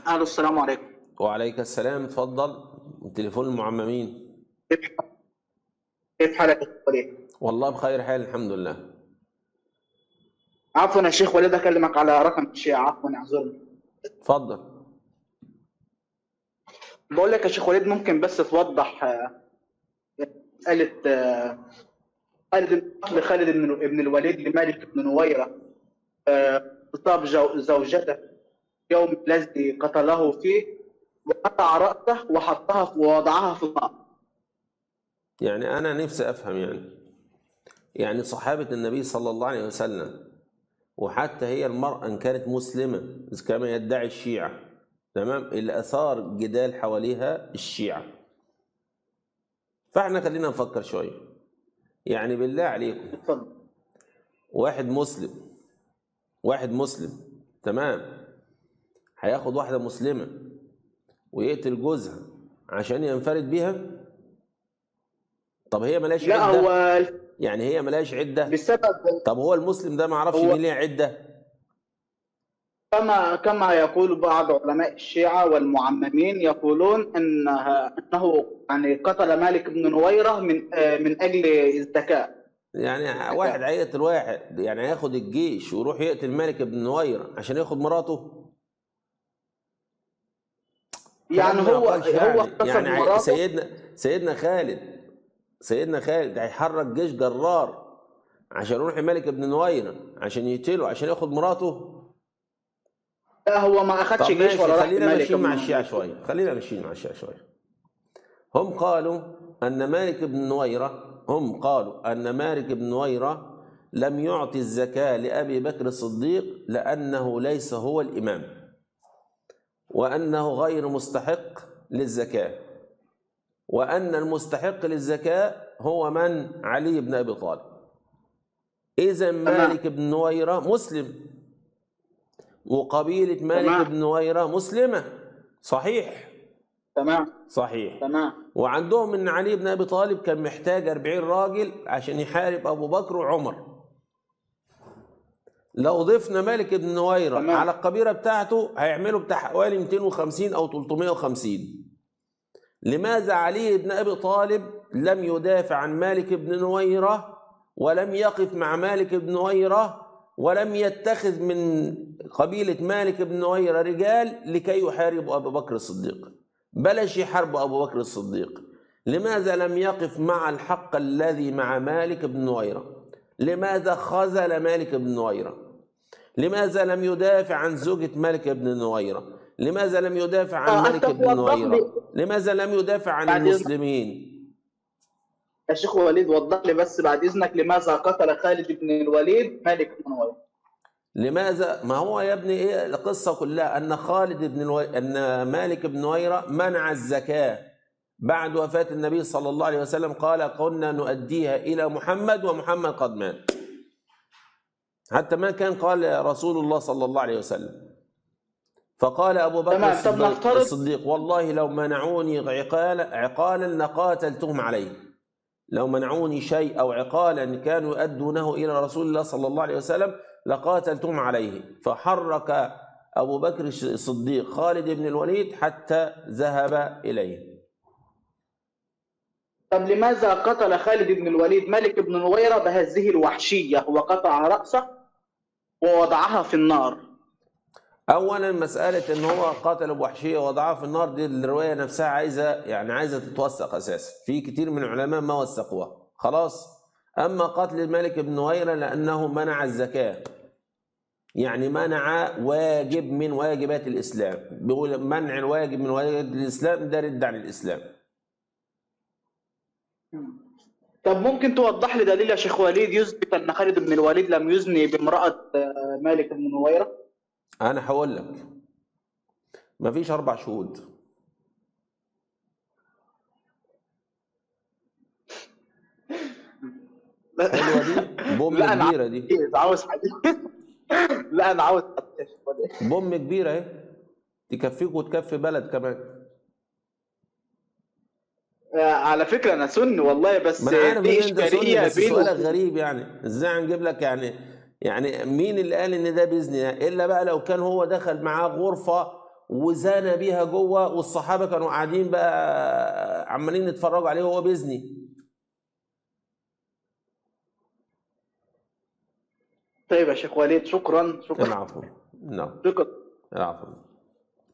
الو السلام عليكم وعليك السلام اتفضل تليفون المعممين كيف كيف حالك يا شيخ وليد؟ والله بخير حال الحمد لله عفوا يا شيخ وليد اكلمك على رقم الشيعة عفوا اعذرني اتفضل بقول لك يا شيخ وليد ممكن بس توضح آه، مسألة آه، خالد قتل خالد بن ابن الوليد لمالك بن نويرة آه، اغتصاب جو- زوجته يوم الذي قتله فيه وقطع رأسه وحطها ووضعها في النار يعني أنا نفسي أفهم يعني يعني صحابة النبي صلى الله عليه وسلم وحتى هي المرأة إن كانت مسلمة كما يدعي الشيعة تمام اللي أثار جدال حواليها الشيعة فاحنا خلينا نفكر شوية يعني بالله عليكم اتفضل واحد مسلم واحد مسلم تمام هياخد واحدة مسلمة ويقتل جوزها عشان ينفرد بيها طب هي ملاش لا عدة هو يعني هي ملاش عدة بسبب طب هو المسلم ده ما عرفش هو- مين ليه عدة كما كما يقول بعض علماء الشيعة والمعممين يقولون انها انه يعني قتل مالك بن نويرة من آه، من اجل الذكاء يعني واحد هيقتل واحد يعني هياخد الجيش ويروح يقتل مالك بن نويرة عشان ياخد مراته يعني كلام ما هو يعقلش هو يعني, اغتصب يعني هي- مراته سيدنا سيدنا خالد سيدنا خالد هيحرك جيش جرار عشان يروح ملك بن نويرة عشان يقتله عشان ياخد مراته لا هو ما طب اخدش جيش ماشي ولا راح خلينا مالك ماشيين بن مع نويرة. الشيعة شوية خلينا ماشيين مع الشيعة شوية هم قالوا أن مالك بن نويرة هم قالوا أن مالك بن نويرة لم يعطي الزكاة لأبي بكر الصديق لأنه ليس هو الإمام وأنه غير مستحق للزكاة وأن المستحق للزكاة هو من علي بن أبي طالب إذا مالك بن نويرة مسلم وقبيلة مالك تمام. بن نويرة مسلمة صحيح تمام صحيح تمام وعندهم ان علي بن ابي طالب كان محتاج 40 راجل عشان يحارب ابو بكر وعمر لو ضفنا مالك بن نويرة تمام. على القبيله بتاعته هيعملوا بتاع حوالي 250 او 350 لماذا علي بن ابي طالب لم يدافع عن مالك بن نويرة ولم يقف مع مالك بن نويرة ولم يتخذ من قبيلة مالك بن نويرة رجال لكي يحاربوا أبو بكر الصديق بلاش يحاربوا أبو بكر الصديق لماذا لم يقف مع الحق الذي مع مالك بن نويرة لماذا خذل مالك بن نويرة لماذا لم يدافع عن زوجة مالك بن نويرة لماذا لم يدافع عن آه، مالك أنت بن توضح نويرة لي- لماذا لم يدافع عن بعد إذنك. المسلمين يا شيخ وليد وضح لي بس بعد اذنك لماذا قتل خالد بن الوليد مالك بن نويرة لماذا ما هو يا ابني ايه القصه كلها ان خالد بن الوي... ان مالك بن نويره منع الزكاه بعد وفاه النبي صلى الله عليه وسلم قال قلنا نؤديها الى محمد ومحمد قد مات حتى ما كان قال رسول الله صلى الله عليه وسلم فقال ابو بكر تمام، طب الصديق, نفترض- الصديق والله لو منعوني عقالا عقالا لقاتلتهم عليه لو منعوني شيء او عقالا كانوا يؤدونه الى رسول الله صلى الله عليه وسلم لقاتلتهم عليه فحرك ابو بكر الصديق خالد بن الوليد حتى ذهب اليه طب لماذا قتل خالد بن الوليد ملك بن نويرة بهذه الوحشية وقطع رأسه ووضعها في النار اولا مساله ان هو قتل بوحشيه وضعها في النار دي الروايه نفسها عايزه يعني عايزه تتوثق اساسا في كتير من العلماء ما وثقوها خلاص اما قتل الملك بن نويره لانه منع الزكاه يعني منع واجب من واجبات الاسلام بيقول منع الواجب من واجبات الاسلام ده رد عن الاسلام طب ممكن توضح لي دليل يا شيخ وليد يثبت أن خالد بن الوليد لم يزني بامرأة آه، مالك بن نويرة انا هقول لك مفيش اربع شهود حلوه دي بوم لا أنا كبيره دي عاوز عاوز حديث لا أنا عاوز حديث يا شيخ وليد. بوم كبيره اهي تكفيك وتكفي بلد كمان آه، على فكرة أنا سني والله بس ما انا عارف ان في انت سني إشكالية بس بينه سؤالك غريب يعني ازاي هنجيب لك يعني يعني مين اللي قال ان ده باذن الله الا بقى لو كان هو دخل معاه غرفه وزنى بيها جوه والصحابه كانوا قاعدين بقى عمالين يتفرجوا عليه وهو بيزني طيب يا شيخ وليد شكرا شكرا العفو نعم شكرا العفو